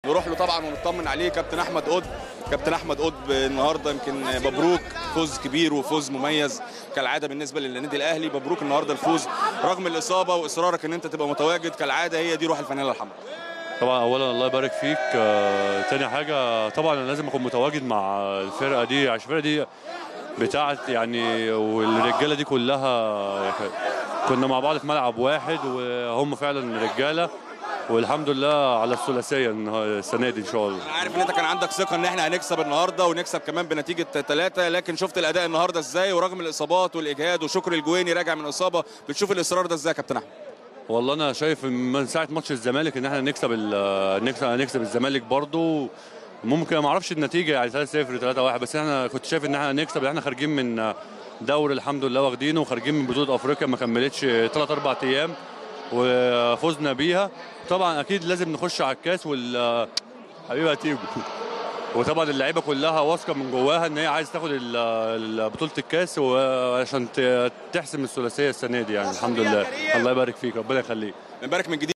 نروح له طبعا ونطمن عليه كابتن احمد قطب كابتن احمد قطب النهارده يمكن مبروك فوز كبير وفوز مميز كالعاده بالنسبه للنادي الاهلي مبروك النهارده الفوز رغم الاصابه واصرارك ان انت تبقى متواجد كالعاده هي دي روح الفانيلا الحمراء طبعا اولا الله يبارك فيك آه، تاني حاجه طبعا انا لازم اكون متواجد مع الفرقه دي عشان الفرقه دي بتاعت يعني والرجاله دي كلها كنا مع بعض في ملعب واحد وهم فعلا رجاله والحمد لله على الثلاثيه النها- السنه دي ان شاء الله انا عارف ان انت كان عندك ثقه ان احنا هنكسب النهارده ونكسب كمان بنتيجه ثلاثه لكن شفت الاداء النهارده ازاي ورغم الاصابات والاجهاد وشكر الجويني راجع من اصابه بتشوف الاصرار ده ازاي يا كابتن احمد والله انا شايف من ساعه ماتش الزمالك ان احنا نكسب ال- نكسب نكسب الزمالك برضو ممكن ما اعرفش النتيجه يعني 3 0 3 1 بس احنا كنت شايف ان احنا نكسب احنا خارجين من دوري الحمد لله واخدينه وخارجين من بطوله افريقيا ما كملتش 3 4 ايام وفزنا بيها طبعا اكيد لازم نخش على الكاس وال حبيبي هتيجوا وطبعا اللعيبه كلها واثقه من جواها ان هي عايزه تاخد ال- ال- بطوله الكاس وعشان ت- تحسم الثلاثيه السنه دي يعني الحمد لله الله يبارك فيك ربنا يخليك نبارك من جديد